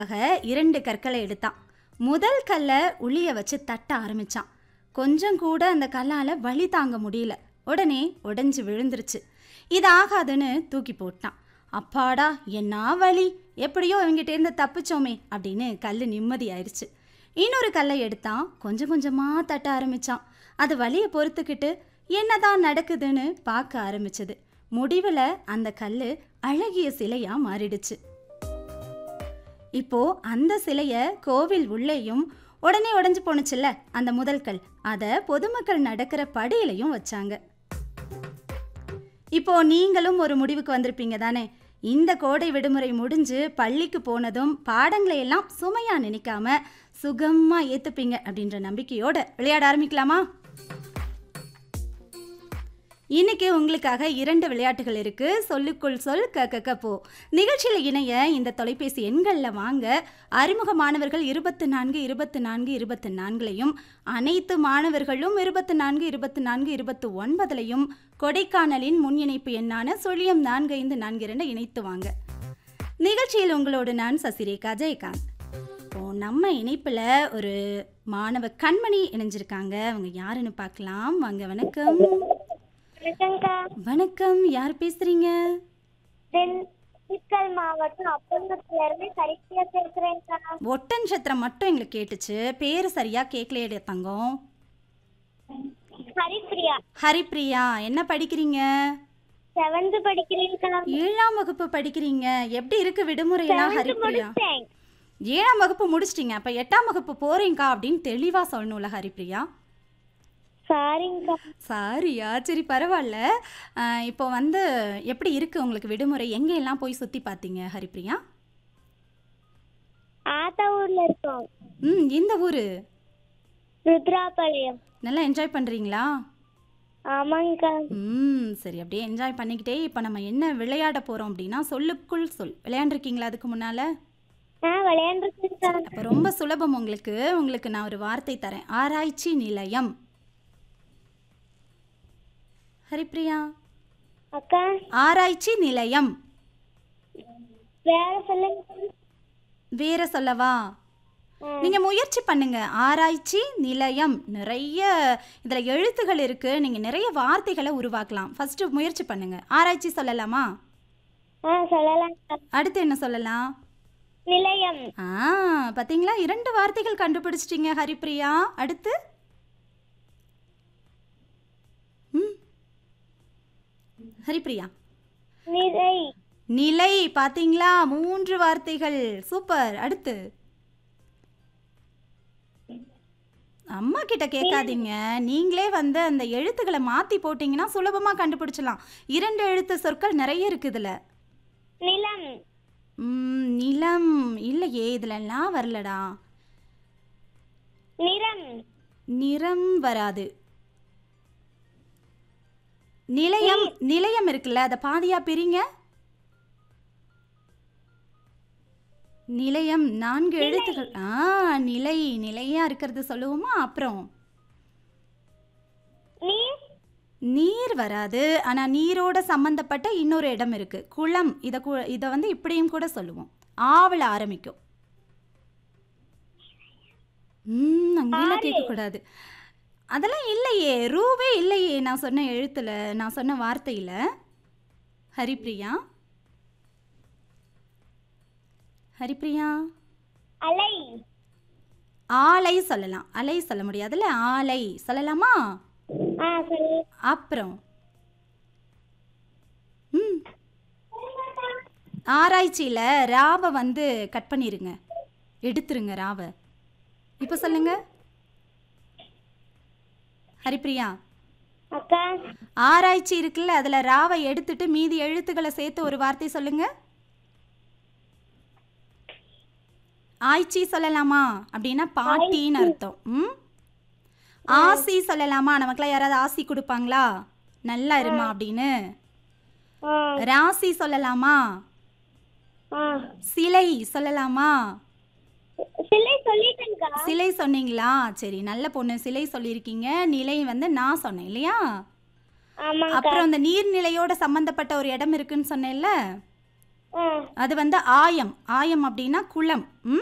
ஆக இரண்டு கற்களை எடுத்தான் முதல் கல்லை உளிய வச்சு தட்ட ஆரம்பிச்சான் கொஞ்சம் கூட அந்த கல்லால் வலி தாங்க முடியல உடனே உடைஞ்சு விழுந்துருச்சு இது ஆகாதுன்னு தூக்கி போட்டான் அப்பாடா என்ன வலி எப்படியோ இவங்கிட்டேருந்து தப்பிச்சோமே அப்படின்னு கல் நிம்மதி ஆயிடுச்சு இன்னொரு கல்லை எடுத்தான் கொஞ்சம் கொஞ்சமாக தட்ட ஆரம்பிச்சான் அது வலியை பொறுத்துக்கிட்டு என்னதான் நடக்குதுன்னு பார்க்க ஆரம்பிச்சது முடிவில் அந்த கல் அழகிய சிலையா மாறிடுச்சு இப்போ அந்த சிலைய கோவில் உள்ளேயும் உடனே உடைஞ்சு போணுச்சுல்ல அந்த முதல் கல் அதை பொதுமக்கள் நடக்கிற படியிலையும் வச்சாங்க இப்போ நீங்களும் ஒரு முடிவுக்கு வந்திருப்பீங்க தானே இந்த கோடை விடுமுறை முடிஞ்சு பள்ளிக்கு போனதும் பாடங்களை எல்லாம் சுமையா நினைக்காம சுகமா ஏத்துப்பீங்க அப்படின்ற நம்பிக்கையோட விளையாட ஆரம்பிக்கலாமா இன்னைக்கு உங்களுக்காக இரண்டு விளையாட்டுகள் இருக்கு சொல்லுக்குள் சொல் க க க போ நிகழ்ச்சியில் இணைய இந்த தொலைபேசி எண்களில் வாங்க அறிமுக மாணவர்கள் இருபத்து நான்கு இருபத்து நான்கு இருபத்து நான்குலையும் அனைத்து மாணவர்களும் இருபத்து நான்கு இருபத்து நான்கு இருபத்து ஒன்பதுலையும் கொடைக்கானலின் முன் இணைப்பு எண்ணான சுழியம் நான்கு ஐந்து நான்கு இரண்டு இணைத்து வாங்க நிகழ்ச்சியில் உங்களோடு நான் சசிரேகா ஜெயகாந்த் இப்போ நம்ம இணைப்பில் ஒரு மாணவ கண்மணி இணைஞ்சிருக்காங்க அவங்க யாருன்னு பார்க்கலாம் வாங்க வணக்கம் வணக்கம்க்கா வணக்கம் யார் பேசுறீங்க திண்டுக்கல் மாவட்டம் அப்பந்தத்துல இருந்து சரித்தியா பேசுறேன்க்கா ஒட்டன் சத்திரம் மட்டும் எங்களுக்கு கேட்டுச்சு பேர் சரியா கேட்கலையே தங்கம் ஹரிப்ரியா ஹரிப்ரியா என்ன படிக்கிறீங்க செவன்த் படிக்கிறேன்க்கா ஏழாம் வகுப்பு படிக்கிறீங்க எப்படி இருக்கு விடுமுறையெல்லாம் செவன்த் ஹரிப்ரியா முடிச்சேன் ஏழாம் வகுப்பு முடிச்சிட்டீங்க அப்ப எட்டாம் வகுப்பு போறீங்கக்கா அப்படின்னு தெளிவா சொல்லணும்ல ஹரிப்ரியா சாரிங்கக்கா சாரியா சரி பரவாயில்ல அஹ், இப்போ வந்து எப்படி இருக்கு உங்களுக்கு விடுமுறை எங்க எல்லாம் போய் சுத்தி பார்த்தீங்க ஹரிப்ரியா ஆத்தா ஊர்ல இருக்கோம் ம் இந்த ஊரு ருத்ராபாளையம் நல்லா என்ஜாய் பண்றீங்களா ஆமாங்கக்கா ம் சரி அப்படியே என்ஜாய் பண்ணிக்கிட்டே இப்போ நம்ம என்ன விளையாட போகிறோம் அப்படின்னா சொல்லுக்குள் சொல் விளையாண்டுருக்கீங்களா அதுக்கு முன்னால் ஆ விளையாண்டுருக்கேன்க்கா அப்போ ரொம்ப சுலபம் உங்களுக்கு உங்களுக்கு நான் ஒரு வார்த்தை தரேன் ஆராய்ச்சி நிலையம் ஹரிப்ரியா அக்கா ஆராய்ச்சி நிலையம் வேற சொல்லுங்க வேற சொல்லவா ஆ. நீங்க முயற்சி பண்ணுங்க ஆராய்ச்சி நிலையம் நிறைய இதுல எழுத்துகள் இருக்கு நீங்க நிறைய வார்த்தைகளை உருவாக்கலாம் ஃபர்ஸ்ட் முயற்சி பண்ணுங்க ஆராய்ச்சி சொல்லலாமா ஆ சொல்லலாம்க்கா அடுத்து என்ன சொல்லலாம் நிலையம் ஆ பாத்தீங்களா இரண்டு வார்த்தைகள் கண்டுபிடிச்சிட்டீங்க ஹரிப்ரியா அடுத்து ம் ஹரிப்ரியா நிலை நிலை பாத்தீங்களா மூன்று வார்த்தைகள் சூப்பர் அடுத்து அம்மா கிட்ட கேட்காதீங்க நீங்களே வந்து அந்த எழுத்துக்களை மாத்தி போட்டீங்கன்னா சுலபமா கண்டுபிடிச்சலாம் இரண்டு எழுத்து சொற்கள் நிறைய இருக்கு இதுல நிலம் ம், நிலம் இல்லையே இதுலலாம் வரலடா நிறம் நிறம் வராது நிலையம் நிலையம் இருக்குல்ல அதை பாதியா பிரிங்க நிலையம் நான்கு எழுத்துக்கள் ஆ நிலை நிலையா இருக்கிறது சொல்லுவோமா அப்புறம் நீர் நீர் வராது ஆனா நீரோட சம்பந்தப்பட்ட இன்னொரு இடம் இருக்கு குளம் இத கு- இத வந்து இப்படியும் கூட சொல்லுவோம் ஆவல ஆரம்பிக்கும் ம் அங்கேயும் கேட்க கூடாது அதெல்லாம் இல்லையே ரூவே இல்லையே நான் சொன்ன எழுத்துல நான் சொன்ன வார்த்தையில ஹரிப்ரியா ஹரிப்ரியா அலை ஆலை சொல்லலாம் அலை சொல்ல முடியாதுல்ல ஆலை சொல்லலாமா ஆ சொல்லு அப்புறம் ம் ஆராய்ச்சியில் ராவை வந்து கட் பண்ணிருங்க எடுத்துருங்க ராவை இப்போ சொல்லுங்க ஹரிப்ரியா அக்கா ஆராய்ச்சி இருக்குல்ல அதில் ராவை எடுத்துட்டு மீதி எழுத்துக்களை சேர்த்து ஒரு வார்த்தை சொல்லுங்க ஆய்ச்சி சொல்லலாமா அப்படின்னா பாட்டின்னு அர்த்தம் ம் ஆசி சொல்லலாமா நமக்குலாம் யாராவது ஆசி கொடுப்பாங்களா நல்லா இருமா அப்படின்னு ஆ ராசி சொல்லலாமா ஆ சிலை சொல்லலாமா சிலை சொல்லிட்டேன்க்கா சிலை சொன்னீங்களா சரி நல்ல பொண்ணு சிலை சொல்லியிருக்கீங்க நிலை வந்து நான் சொன்னேன் இல்லையா ஆமாங்கக்கா அப்புறம் இந்த நீர்நிலையோட சம்பந்தப்பட்ட ஒரு இடம் இருக்குன்னு சொன்னேன்ல ம் அது வந்து ஆயம் ஆயம் அப்படின்னா குளம் ம்